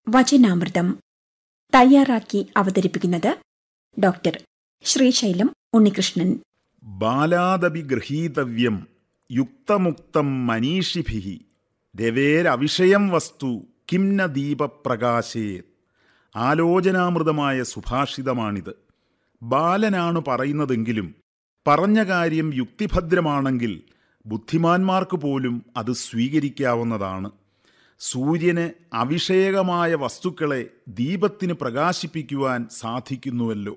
വചനാമൃതം തയ്യാറാക്കി അവതരിപ്പിക്കുന്നത് ഡോക്ടർ ശ്രീശൈലം ഉണ്ണികൃഷ്ണൻ ബാലാദപി ഗൃഹീതവ്യം യുക്തമുക്തം മനീഷിഭി രവേരവിഷയം വസ്തു കിംന ദീപപ്രകാശേ ആലോചനാമൃതമായ സുഭാഷിതമാണിത് ബാലനാണ് പറയുന്നതെങ്കിലും പറഞ്ഞ കാര്യം യുക്തിഭദ്രമാണെങ്കിൽ ബുദ്ധിമാന്മാർക്ക് പോലും അത് സ്വീകരിക്കാവുന്നതാണ് സൂര്യന് അവിഷേകമായ വസ്തുക്കളെ ദീപത്തിന് പ്രകാശിപ്പിക്കുവാൻ സാധിക്കുന്നുവല്ലോ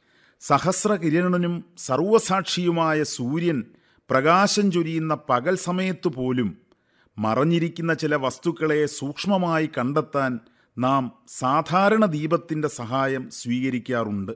സഹസ്രകിരണനും സർവസാക്ഷിയുമായ സൂര്യൻ പ്രകാശം ചൊരിയുന്ന പകൽ സമയത്തു പോലും മറഞ്ഞിരിക്കുന്ന ചില വസ്തുക്കളെ സൂക്ഷ്മമായി കണ്ടെത്താൻ നാം സാധാരണ ദീപത്തിൻ്റെ സഹായം സ്വീകരിക്കാറുണ്ട്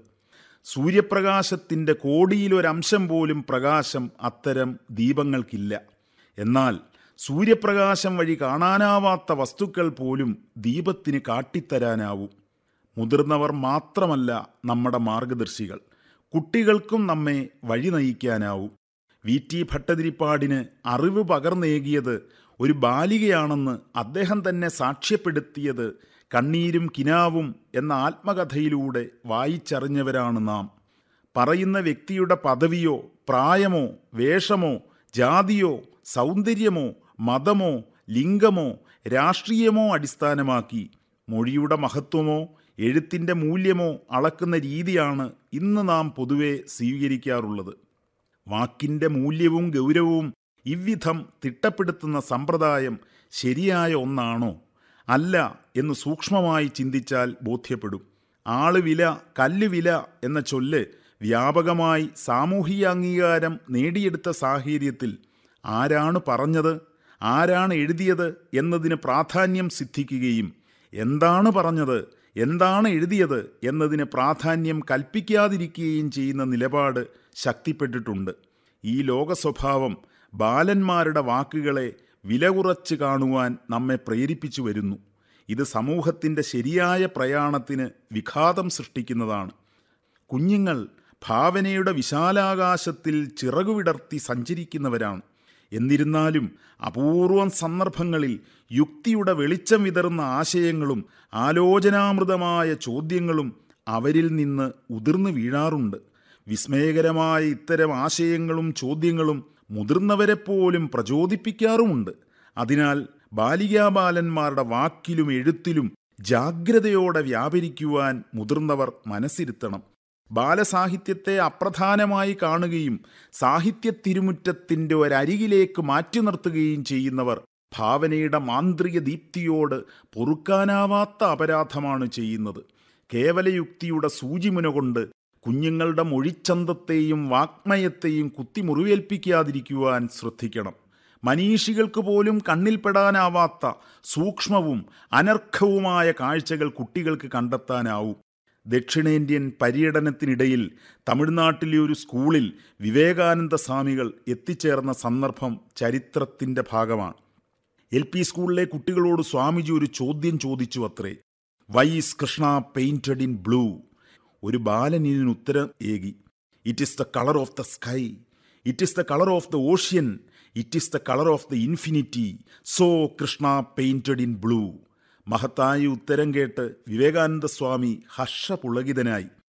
സൂര്യപ്രകാശത്തിൻ്റെ കോടിയിലൊരംശം പോലും പ്രകാശം അത്തരം ദീപങ്ങൾക്കില്ല എന്നാൽ സൂര്യപ്രകാശം വഴി കാണാനാവാത്ത വസ്തുക്കൾ പോലും ദീപത്തിന് കാട്ടിത്തരാനാവും മുതിർന്നവർ മാത്രമല്ല നമ്മുടെ മാർഗദർശികൾ കുട്ടികൾക്കും നമ്മെ വഴി നയിക്കാനാവും വി ടി ഭട്ടതിരിപ്പാടിന് അറിവ് പകർന്നേകിയത് ഒരു ബാലികയാണെന്ന് അദ്ദേഹം തന്നെ സാക്ഷ്യപ്പെടുത്തിയത് കണ്ണീരും കിനാവും എന്ന ആത്മകഥയിലൂടെ വായിച്ചറിഞ്ഞവരാണ് നാം പറയുന്ന വ്യക്തിയുടെ പദവിയോ പ്രായമോ വേഷമോ ജാതിയോ സൗന്ദര്യമോ മതമോ ലിംഗമോ രാഷ്ട്രീയമോ അടിസ്ഥാനമാക്കി മൊഴിയുടെ മഹത്വമോ എഴുത്തിൻ്റെ മൂല്യമോ അളക്കുന്ന രീതിയാണ് ഇന്ന് നാം പൊതുവെ സ്വീകരിക്കാറുള്ളത് വാക്കിൻ്റെ മൂല്യവും ഗൗരവവും ഇவ்விധം തിട്ടപ്പെടുത്തുന്ന സമ്പ്രദായം ശരിയായ ഒന്നാണോ അല്ല എന്ന് സൂക്ഷ്മമായി ചിന്തിച്ചാൽ ബോധ്യപ്പെടും ആള് വില കല്ല് വില എന്ന ചൊല്ല് വ്യാപകമായി സാമൂഹിക അംഗീകാരം നേടിയെടുത്ത സാഹചര്യത്തിൽ ആരാണ് പറഞ്ഞത് ആരാണ് എഴുതിയത് എന്നതിന് പ്രാധാന്യം സിദ്ധിക്കുകയും എന്താണ് പറഞ്ഞത് എന്താണ് എഴുതിയത് എന്നതിന് പ്രാധാന്യം കൽപ്പിക്കാതിരിക്കുകയും ചെയ്യുന്ന നിലപാട് ശക്തിപ്പെട്ടിട്ടുണ്ട് ഈ ലോക സ്വഭാവം ബാലന്മാരുടെ വാക്കുകളെ വില കുറച്ച് കാണുവാൻ നമ്മെ പ്രേരിപ്പിച്ചു വരുന്നു ഇത് സമൂഹത്തിൻ്റെ ശരിയായ പ്രയാണത്തിന് വിഘാതം സൃഷ്ടിക്കുന്നതാണ് കുഞ്ഞുങ്ങൾ ഭാവനയുടെ വിശാലാകാശത്തിൽ ചിറകുവിടർത്തി സഞ്ചരിക്കുന്നവരാണ് എന്നിരുന്നാലും അപൂർവം സന്ദർഭങ്ങളിൽ യുക്തിയുടെ വെളിച്ചം വിതറുന്ന ആശയങ്ങളും ആലോചനാമൃതമായ ചോദ്യങ്ങളും അവരിൽ നിന്ന് ഉതിർന്നു വീഴാറുണ്ട് വിസ്മയകരമായ ഇത്തരം ആശയങ്ങളും ചോദ്യങ്ങളും മുതിർന്നവരെപ്പോലും പ്രചോദിപ്പിക്കാറുമുണ്ട് അതിനാൽ ബാലികാബാലന്മാരുടെ വാക്കിലും എഴുത്തിലും ജാഗ്രതയോടെ വ്യാപരിക്കുവാൻ മുതിർന്നവർ മനസ്സിരുത്തണം ബാലസാഹിത്യത്തെ അപ്രധാനമായി കാണുകയും സാഹിത്യ തിരുമുറ്റത്തിൻ്റെ ഒരരികിലേക്ക് മാറ്റി നിർത്തുകയും ചെയ്യുന്നവർ ഭാവനയുടെ മാന്ത്രിക ദീപ്തിയോട് പൊറുക്കാനാവാത്ത അപരാധമാണ് ചെയ്യുന്നത് കേവലയുക്തിയുടെ സൂചിമുന കൊണ്ട് കുഞ്ഞുങ്ങളുടെ മൊഴിച്ചന്തത്തെയും വാക്മയത്തെയും കുത്തിമുറിവേൽപ്പിക്കാതിരിക്കുവാൻ ശ്രദ്ധിക്കണം മനീഷികൾക്ക് പോലും കണ്ണിൽപ്പെടാനാവാത്ത സൂക്ഷ്മവും അനർഘവുമായ കാഴ്ചകൾ കുട്ടികൾക്ക് കണ്ടെത്താനാവും ദക്ഷിണേന്ത്യൻ പര്യടനത്തിനിടയിൽ തമിഴ്നാട്ടിലെ ഒരു സ്കൂളിൽ വിവേകാനന്ദ സ്വാമികൾ എത്തിച്ചേർന്ന സന്ദർഭം ചരിത്രത്തിൻ്റെ ഭാഗമാണ് എൽ പി സ്കൂളിലെ കുട്ടികളോട് സ്വാമിജി ഒരു ചോദ്യം ചോദിച്ചു അത്രേ why is Krishna painted in blue ഒരു ബാലൻ ഇതിന് ഉത്തരം ഏകി it is the colour of the sky it is the colour of the ocean it is the colour of the infinity so Krishna painted in blue മഹത്തായ ഉത്തരം കേട്ട് വിവേകാനന്ദ സ്വാമി ഹർഷപുളകിതനായി